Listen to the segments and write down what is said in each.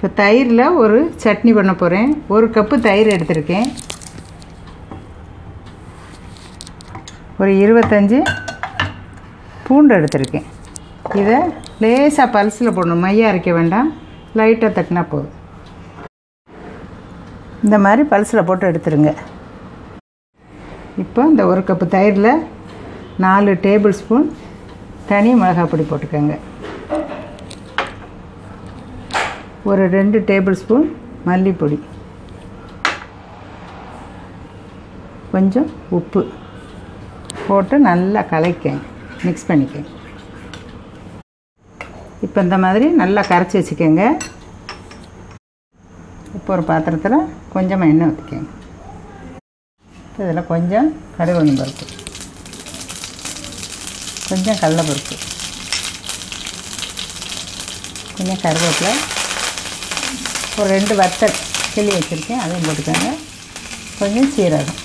இப்போ தயிரில் ஒரு சட்னி பண்ண போகிறேன் ஒரு கப்பு தயிர் எடுத்திருக்கேன் ஒரு இருபத்தஞ்சி பூண்டு எடுத்திருக்கேன் இதை லேசாக பல்ஸில் போடணும் மையம் அரைக்க வேண்டாம் லைட்டாக தட்டினா போதும் இந்த மாதிரி பல்ஸில் போட்டு எடுத்துருங்க இப்போ இந்த ஒரு கப்பு தயிரில் நாலு டேபிள் ஸ்பூன் தனி மிளகாய் பொடி போட்டுக்கோங்க ஒரு ரெண்டு டேபிள் ஸ்பூன் மல்லிப்பொடி கொஞ்சம் உப்பு போட்டு நல்லா கலைக்கங்க மிக்ஸ் பண்ணிக்கங்க இப்போ இந்த மாதிரி நல்லா கரைச்சி வச்சுக்கோங்க இப்போ ஒரு பாத்திரத்தில் கொஞ்சமாக எண்ணெய் ஊற்றிக்கோங்க இதில் கொஞ்சம் கடுகு பருப்பு கொஞ்சம் கடலைப்பருப்பு கொஞ்சம் கருவேப்பிலை ஒரு ரெண்டு வத்தல் கிள்ளி வச்சுருக்கேன் அதையும் போட்டுக்கோங்க கொஞ்சம் சீரகம்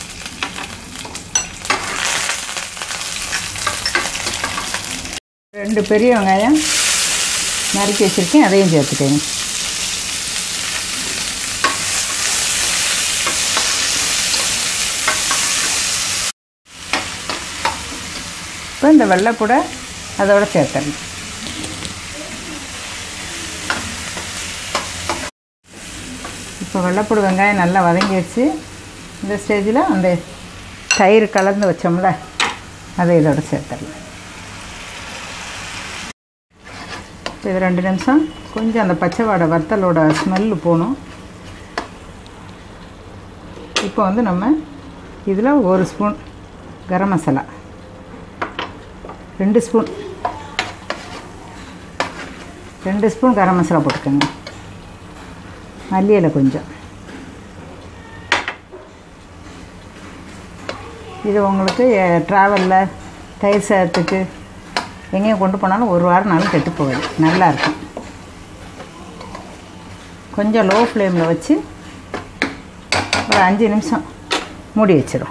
ரெண்டு பெரிய வெங்காயம் நறுக்கி வச்சுருக்கேன் அதையும் சேர்த்துக்கோங்க இப்போ இந்த வெள்ளைப்பூடை அதோட சேர்த்துடணும் இப்போ வெள்ளைப்பூடு வெங்காயம் நல்லா வதங்கிடுச்சு இந்த ஸ்டேஜில் அந்த தயிர் கலந்து வச்சோம்ல அதை இதோட சேர்த்துடலாம் இது ரெண்டு நிமிஷம் கொஞ்சம் அந்த பச்சை வாடை வத்தலோட ஸ்மெல்லு போகணும் இப்போ வந்து நம்ம இதில் ஒரு ஸ்பூன் கரம் மசாலா ரெண்டு ஸ்பூன் ரெண்டு ஸ்பூன் கரம் மசாலா போட்டுக்கோங்க மல்லி இலை கொஞ்சம் இது உங்களுக்கு ட்ராவலில் தயிர் சாதத்துக்கு எங்கேயும் கொண்டு போனாலும் ஒரு வாரம் நாளும் கெட்டு போகாது நல்லாயிருக்கும் கொஞ்சம் லோ ஃப்ளேமில் வச்சு ஒரு அஞ்சு நிமிஷம் மூடி வச்சிடும்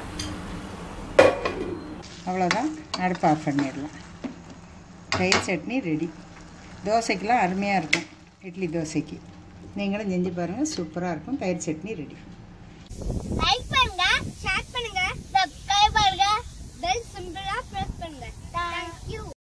அவ்வளோதான் அடுப்பு ஆஃப் பண்ணிடலாம் தயிர் சட்னி ரெடி தோசைக்கெலாம் அருமையாக இருக்கும் இட்லி தோசைக்கு நீங்களும் செஞ்சு பாருங்கள் சூப்பராக இருக்கும் தயிர் சட்னி ரெடி லைக் பண்ணுங்க ஷேர் பண்ணுங்க